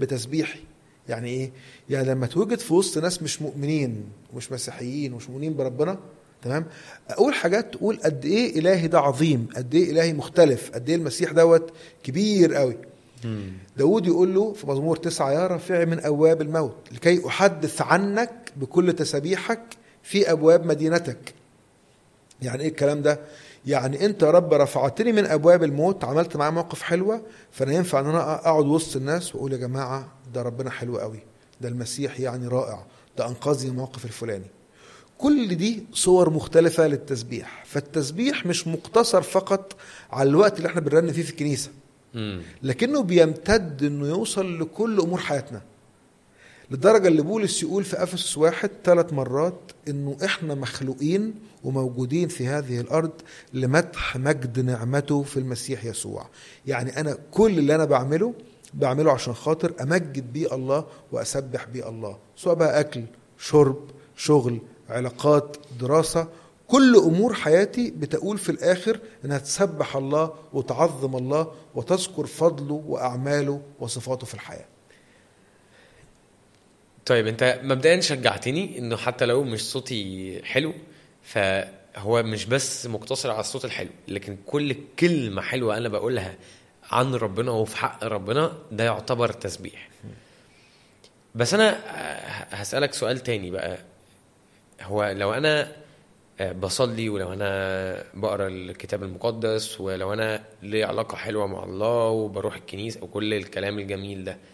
بتسبيحي يعني ايه يعني لما توجد في وسط ناس مش مؤمنين ومش مسيحيين ومش مؤمنين بربنا تمام اقول حاجات تقول قد ايه الهي ده عظيم قد ايه الهي مختلف قد ايه المسيح دوت كبير قوي داود يقول له في مزمور تسعة يا رافع من أبواب الموت لكي أحدث عنك بكل تسابيحك في أبواب مدينتك يعني إيه الكلام ده يعني أنت يا رب رفعتني من أبواب الموت عملت معايا موقف حلوة فأنا ينفع أن أنا أقعد وسط الناس وأقول يا جماعة ده ربنا حلو قوي ده المسيح يعني رائع ده أنقذني من الموقف الفلاني كل دي صور مختلفة للتسبيح فالتسبيح مش مقتصر فقط على الوقت اللي احنا بنرن فيه في الكنيسة مم. لكنه بيمتد انه يوصل لكل امور حياتنا للدرجه اللي بولس يقول في افسس واحد ثلاث مرات انه احنا مخلوقين وموجودين في هذه الارض لمدح مجد نعمته في المسيح يسوع يعني انا كل اللي انا بعمله بعمله عشان خاطر امجد بيه الله واسبح بيه الله سواء بقى اكل شرب شغل علاقات دراسه كل امور حياتي بتقول في الاخر انها تسبح الله وتعظم الله وتذكر فضله واعماله وصفاته في الحياه طيب انت مبدئيا شجعتني انه حتى لو مش صوتي حلو فهو مش بس مقتصر على الصوت الحلو لكن كل كلمة حلوة انا بقولها عن ربنا وفي حق ربنا ده يعتبر تسبيح بس انا هسألك سؤال تاني بقى هو لو انا بصلي ولو انا بقرا الكتاب المقدس ولو انا لي علاقة حلوة مع الله وبروح الكنيسة وكل الكلام الجميل ده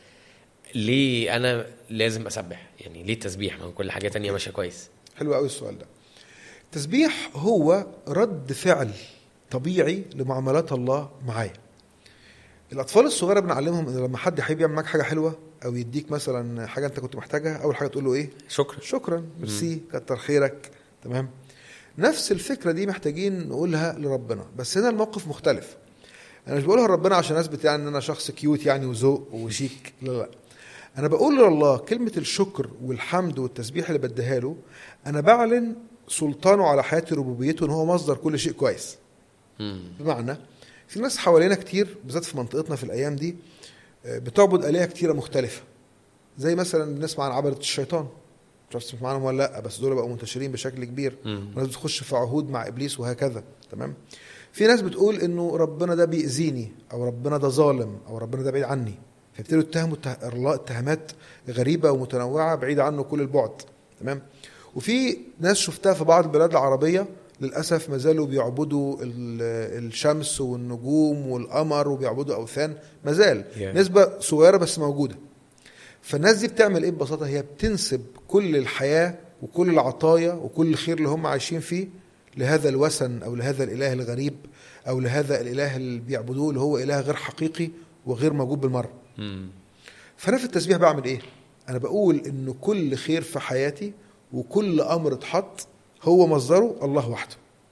ليه انا لازم اسبح يعني ليه التسبيح ما كل حاجه تانية ماشيه كويس حلو قوي السؤال ده التسبيح هو رد فعل طبيعي لمعاملات الله معايا الاطفال الصغيره بنعلمهم ان لما حد يحب يعمل معاك حاجه حلوه او يديك مثلا حاجه انت كنت محتاجها اول حاجه تقول له ايه شكرا شكرا ميرسي كتر خيرك تمام نفس الفكره دي محتاجين نقولها لربنا بس هنا الموقف مختلف انا مش بقولها لربنا عشان اثبت يعني ان انا شخص كيوت يعني وذوق وشيك لا لا انا بقول لله كلمه الشكر والحمد والتسبيح اللي بديها له انا بعلن سلطانه على حياتي ربوبيته ان هو مصدر كل شيء كويس مم. بمعنى في ناس حوالينا كتير بالذات في منطقتنا في الايام دي آه، بتعبد الهه كتيره مختلفه زي مثلا بنسمع عن عبده الشيطان مش عارف تسمع عنهم ولا لا بس دول بقوا منتشرين بشكل كبير مم. وناس بتخش في عهود مع ابليس وهكذا تمام في ناس بتقول انه ربنا ده بيأذيني او ربنا ده ظالم او ربنا ده بعيد عني فيبتدوا يتهموا الته- الله اتهامات غريبه ومتنوعه بعيده عنه كل البعد تمام وفي ناس شفتها في بعض البلاد العربيه للاسف ما زالوا بيعبدوا ال- الشمس والنجوم والقمر وبيعبدوا اوثان ما زال Yeah. نسبه صغيره بس موجوده فالناس دي بتعمل ايه ببساطه هي بتنسب كل الحياه وكل العطايا وكل الخير اللي هم عايشين فيه لهذا الوثن او لهذا الاله الغريب او لهذا الاله اللي بيعبدوه اللي هو اله غير حقيقي وغير موجود بالمره مم. فانا في التسبيح بعمل ايه انا بقول ان كل خير في حياتي وكل امر اتحط هو مصدره الله وحده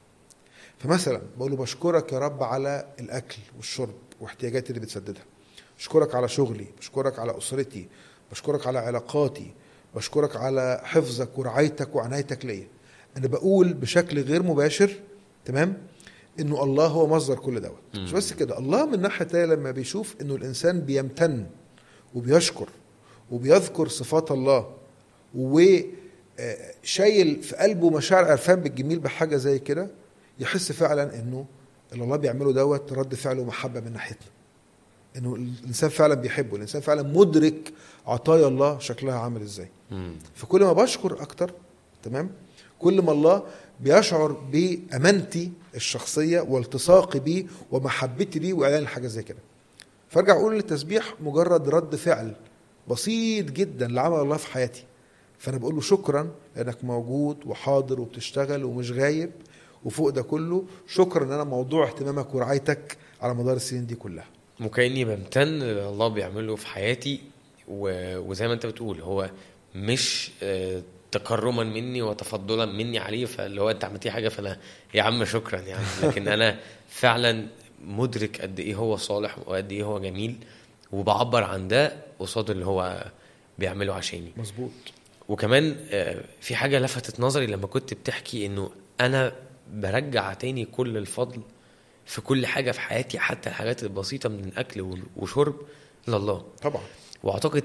فمثلا بقول له بشكرك يا رب على الاكل والشرب واحتياجاتي اللي بتسددها بشكرك على شغلي بشكرك على اسرتي بشكرك على علاقاتي بشكرك على حفظك ورعايتك وعنايتك ليا انا بقول بشكل غير مباشر تمام انه الله هو مصدر كل دوت مش بس كده الله من ناحيه تانية لما بيشوف انه الانسان بيمتن وبيشكر وبيذكر صفات الله وشايل في قلبه مشاعر عرفان بالجميل بحاجه زي كده يحس فعلا انه اللي الله بيعمله دوت رد فعل ومحبه من ناحيتنا انه الانسان فعلا بيحبه الانسان فعلا مدرك عطايا الله شكلها عامل ازاي مم. فكل ما بشكر اكتر تمام كل ما الله بيشعر بامانتي الشخصيه والتصاقي بيه ومحبتي ليه واعلان حاجه زي كده فارجع اقول ان التسبيح مجرد رد فعل بسيط جدا لعمل الله في حياتي فانا بقول له شكرا لانك موجود وحاضر وبتشتغل ومش غايب وفوق ده كله شكرا ان انا موضوع اهتمامك ورعايتك على مدار السنين دي كلها وكاني بمتن للي الله بيعمله في حياتي و... وزي ما انت بتقول هو مش آه، تكرما مني وتفضلا مني عليه فاللي هو انت عملت لي حاجه فانا يا عم شكرا يعني لكن انا فعلا مدرك قد ايه هو صالح وقد ايه هو جميل وبعبر عن ده قصاد اللي هو بيعمله عشاني مظبوط وكمان آه، في حاجة لفتت نظري لما كنت بتحكي انه انا برجع تاني كل الفضل في كل حاجة في حياتي حتى الحاجات البسيطة من الاكل وشرب لله طبعا واعتقد